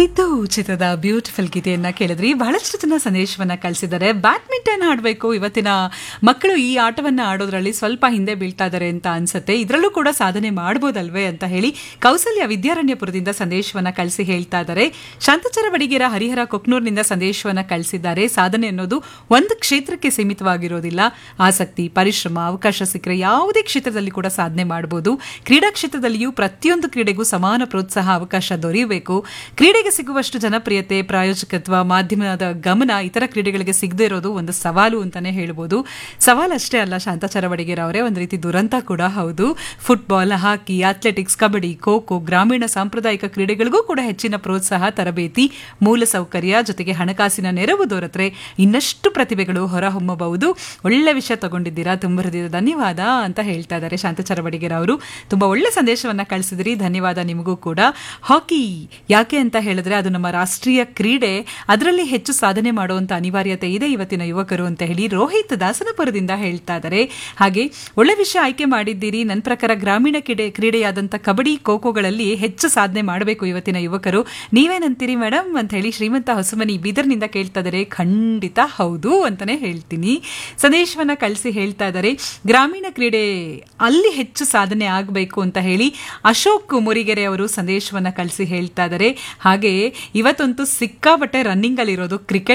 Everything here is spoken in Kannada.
ಸಿದ್ದು ಚಿತ್ರದ ಬ್ಯೂಟಿಫುಲ್ ಗೀತೆಯನ್ನ ಕೇಳಿದ್ರಿ ಬಹಳಷ್ಟು ಜನ ಸಂದೇಶವನ್ನ ಕಳಿಸಿದ್ದಾರೆ ಬ್ಯಾಡ್ಮಿಂಟನ್ ಆಡಬೇಕು ಇವತ್ತಿನ ಮಕ್ಕಳು ಈ ಆಟವನ್ನ ಆಡೋದ್ರಲ್ಲಿ ಸ್ವಲ್ಪ ಹಿಂದೆ ಬೀಳ್ತಾ ಇದ್ದಾರೆ ಅಂತ ಅನ್ಸುತ್ತೆ ಇದರಲ್ಲೂ ಕೂಡ ಸಾಧನೆ ಮಾಡ್ಬೋದಲ್ವೇ ಅಂತ ಹೇಳಿ ಕೌಸಲ್ಯ ವಿದ್ಯಾರಣ್ಯಪುರದಿಂದ ಸಂದೇಶವನ್ನ ಕಳಿಸಿ ಹೇಳ್ತಾ ಇದ್ದಾರೆ ಶಾಂತಚರ ಬಡಿಗೇರ ಹರಿಹರ ಕೊಕ್ನೂರ್ನಿಂದ ಸಂದೇಶವನ್ನ ಕಳಿಸಿದ್ದಾರೆ ಸಾಧನೆ ಅನ್ನೋದು ಒಂದು ಕ್ಷೇತ್ರಕ್ಕೆ ಸೀಮಿತವಾಗಿರೋದಿಲ್ಲ ಆಸಕ್ತಿ ಪರಿಶ್ರಮ ಅವಕಾಶ ಸಿಕ್ಕರೆ ಯಾವುದೇ ಕ್ಷೇತ್ರದಲ್ಲಿ ಕೂಡ ಸಾಧನೆ ಮಾಡಬಹುದು ಕ್ರೀಡಾ ಕ್ಷೇತ್ರದಲ್ಲಿಯೂ ಪ್ರತಿಯೊಂದು ಕ್ರೀಡೆಗೂ ಸಮಾನ ಪ್ರೋತ್ಸಾಹ ಅವಕಾಶ ದೊರೆಯಬೇಕು ಕ್ರೀಡೆಗೆ ಸಿಗುವಷ್ಟು ಜನಪ್ರಿಯತೆ ಪ್ರಾಯೋಜಕತ್ವ ಮಾಧ್ಯಮದ ಗಮನ ಇತರ ಕ್ರೀಡೆಗಳಿಗೆ ಸಿಗದೇ ಇರೋದು ಒಂದು ಸವಾಲು ಅಂತಾನೆ ಹೇಳ್ಬೋದು ಸವಾಲು ಅಷ್ಟೇ ಅಲ್ಲ ಶಾಂತಾಚಾರ ಬಡಿಗೇರ ಅವರೇ ಒಂದು ರೀತಿ ದುರಂತ ಕೂಡ ಹೌದು football hockey athletics kabaddi kho kho ಗ್ರಾಮೀಣ ಸಾಂಪ್ರದಾಯಿಕ ಕ್ರೀಡೆಗಳಿಗೂ ಕೂಡ ಹೆಚ್ಚಿನ ಪ್ರೋತ್ಸಾಹ ತರಬೇತಿ ಮೂಲಸೌಕರ್ಯ ಜೊತೆಗೆ ಹಣಕಾಸಿನ ನೆರವು ದೊರೆತರೆ ಇನ್ನಷ್ಟು ಪ್ರತಿಭೆಗಳು ಹೊರಹೊಮ್ಮಬಹುದು ಒಳ್ಳೆ ವಿಷಯ ತಗೊಂಡಿದ್ದೀರಾ ತುಂಬ ಹೃದಯದ ಧನ್ಯವಾದ ಅಂತ ಹೇಳ್ತಾ ಇದ್ದಾರೆ ಶಾಂತಚಾರ ಬಡಿಗೇರ ಅವರು ತುಂಬಾ ಒಳ್ಳೆ ಸಂದೇಶವನ್ನ ಕಳಿಸಿದ್ರಿ ಧನ್ಯವಾದ ನಿಮಗೂ ಕೂಡ ಹಾಕಿ ಯಾಕೆ ಅಂತ ಹೇಳಿದ್ರೆ ಅದು ನಮ್ಮ ರಾಷ್ಟ್ರೀಯ ಕ್ರೀಡೆ ಅದರಲ್ಲಿ ಹೆಚ್ಚು ಸಾಧನೆ ಮಾಡುವಂತ ಅನಿವಾರ್ಯತೆ ಇದೆ ಇವತ್ತಿನ ಯುವಕರು ಅಂತ ಹೇಳಿ ರೋಹಿತ್ ದಾಸನಪುರದಿಂದ ಹೇಳ್ತಾ ಇದ್ದಾರೆ ಹಾಗೆ ಒಳ್ಳೆ ವಿಷಯ ಆಯ್ಕೆ ಮಾಡಿದ್ದೀರಿ ನನ್ನ ಪ್ರಕಾರ ಗ್ರಾಮೀಣ ಕ್ರೀಡೆ ಕ್ರೀಡೆಯಾದಂಥ ಕಬಡ್ಡಿ ಖೋಖೋಗಳಲ್ಲಿ ಹೆಚ್ಚು ಸಾಧನೆ ಮಾಡಬೇಕು ಇವತ್ತಿನ ಯುವಕರು ನೀವೇನಂತೀರಿ ಮೇಡಮ್ ಅಂತ ಹೇಳಿ ಶ್ರೀಮಂತ ಹೊಸಮನಿ ಬೀದರ್ನಿಂದ ಕೇಳ್ತಾ ಇದ್ದಾರೆ ಖಂಡಿತ ಹೌದು ಅಂತಾನೆ ಹೇಳ್ತೀನಿ ಸಂದೇಶವನ್ನ ಕಳಿಸಿ ಹೇಳ್ತಾ ಇದ್ದಾರೆ ಗ್ರಾಮೀಣ ಕ್ರೀಡೆ ಅಲ್ಲಿ ಹೆಚ್ಚು ಸಾಧನೆ ಆಗಬೇಕು ಅಂತ ಹೇಳಿ ಅಶೋಕ್ ಮುರಿಗೆರೆ ಅವರು ಸಂದೇಶವನ್ನ ಕಳಿಸಿ ಹೇಳ್ತಾ ಇದ್ದಾರೆ ಹಾಗೆ ಇವತ್ತಂತೂ ಸಿಕ್ಕಾಪಟ್ಟೆ ರನ್ನಿಂಗ್ ಅಲ್ಲಿ ಇರೋದು ಕ್ರಿಕೆಟ್